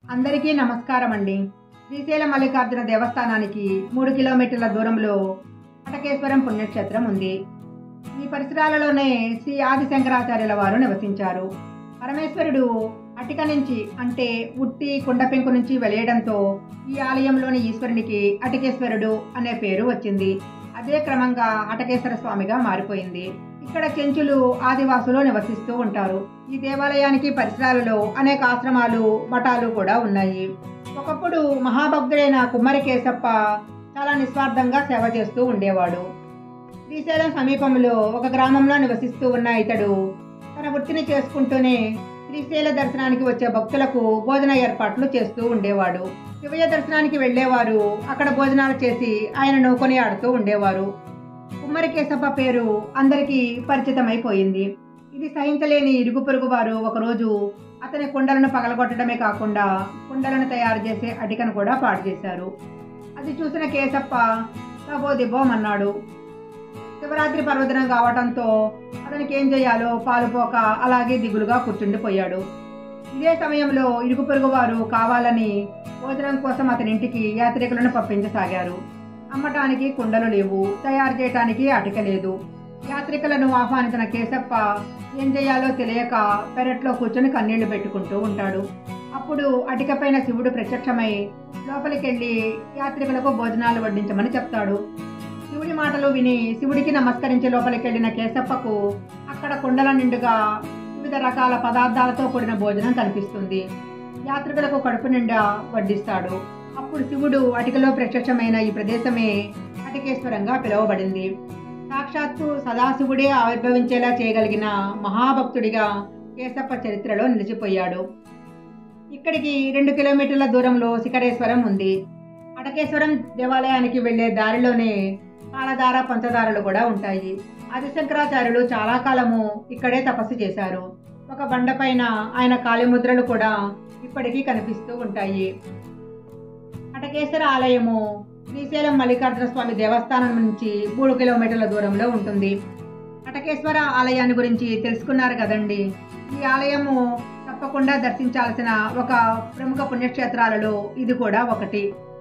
అందరికీ నమస్కారం అండి శ్రీశైల మల్లికార్జున దేవస్థానానికి మూడు కిలోమీటర్ల దూరంలో అటకేశ్వరం పుణ్యక్షేత్రం ఉంది ఈ పరిసరాలలోనే శ్రీ ఆది శంకరాచార్యుల వారు నివసించారు పరమేశ్వరుడు అటిక నుంచి అంటే ఉట్టి కుండపెంకు నుంచి వెలియడంతో ఈ ఆలయంలోని ఈశ్వరునికి అటికేశ్వరుడు అనే పేరు వచ్చింది అదే క్రమంగా అటకేశ్వర స్వామిగా మారిపోయింది ఇక్కడ చెంచులు ఆదివాసులు నివసిస్తూ ఉంటారు ఈ దేవాలయానికి పరిసరాలలో అనేక ఆశ్రమాలు మఠాలు కూడా ఉన్నాయి ఒకప్పుడు మహాభక్తుడైన కుమ్మరి కేశప్ప చాలా నిస్వార్థంగా సేవ చేస్తూ ఉండేవాడు శ్రీశైలం సమీపంలో ఒక గ్రామంలో నివసిస్తూ ఉన్న ఇతడు తన వృత్తిని చేసుకుంటూనే శ్రీశైల దర్శనానికి వచ్చే భక్తులకు భోజన ఏర్పాట్లు చేస్తూ ఉండేవాడు శివయ్య దర్శనానికి వెళ్ళేవారు అక్కడ భోజనాలు చేసి ఆయనను కొనియాడుతూ ఉండేవారు కుమ్మరి కేశప్ప పేరు అందరికీ పరిచితమైపోయింది ఇది సహించలేని ఇరుగు పొరుగు వారు ఒకరోజు అతని కుండలను పగలగొట్టడమే కాకుండా కుండలను తయారు చేసే అటికను కూడా పాడు చేశారు అది చూసిన కేశప్ప తబో దిబ్బోమన్నాడు శివరాత్రి పర్వదినం కావటంతో అతనికి ఏం చేయాలో పాలుపోక అలాగే దిగులుగా కూర్చుండిపోయాడు ఇదే సమయంలో ఇరుగు పొరుగు వారు కావాలని భోజనం కోసం అతని ఇంటికి యాత్రికులను పంపించసాగారు అమ్మటానికి కుండలు లేవు తయారు చేయటానికి అటిక లేదు యాత్రికులను ఆహ్వానించిన కేశప్ప ఏం చేయాలో తెలియక పెరట్లో కూర్చొని కన్నీళ్లు పెట్టుకుంటూ ఉంటాడు అప్పుడు అటికపైన శివుడు ప్రత్యక్షమై లోపలికెళ్ళి యాత్రికులకు భోజనాలు వడ్డించమని చెప్తాడు శివుడి మాటలు విని శివుడికి నమస్కరించి లోపలికెళ్ళిన కేశప్పకు అక్కడ కుండల నిండుగా వివిధ రకాల పదార్థాలతో కూడిన భోజనం కనిపిస్తుంది యాత్రికులకు కడుపు నిండా వడ్డిస్తాడు అప్పుడు శివుడు అటికలో ప్రత్యక్షమైన ఈ ప్రదేశమే అటికేశ్వరంగా పిలువబడింది సాక్షాత్తు సదాశివుడే ఆవిర్భవించేలా చేయగలిగిన మహాభక్తుడిగా కేశప్ప చరిత్రలో నిలిచిపోయాడు ఇక్కడికి రెండు కిలోమీటర్ల దూరంలో శిఖరేశ్వరం ఉంది అటకేశ్వరం దేవాలయానికి వెళ్లే దారిలోనే పాలధార పంచదారలు కూడా ఉంటాయి ఆదిశంకరాచార్యులు చాలా కాలము ఇక్కడే తపస్సు చేశారు ఒక బండపైన ఆయన కాళీముద్రలు కూడా ఇప్పటికీ కనిపిస్తూ ఉంటాయి అటకేశ్వర ఆలయము శ్రీశైలం మల్లికార్జున స్వామి దేవస్థానం నుంచి మూడు కిలోమీటర్ల దూరంలో ఉంటుంది అటకేశ్వర ఆలయాన్ని గురించి తెలుసుకున్నారు కదండి ఈ ఆలయము తప్పకుండా దర్శించాల్సిన ఒక ప్రముఖ పుణ్యక్షేత్రాలలో ఇది కూడా ఒకటి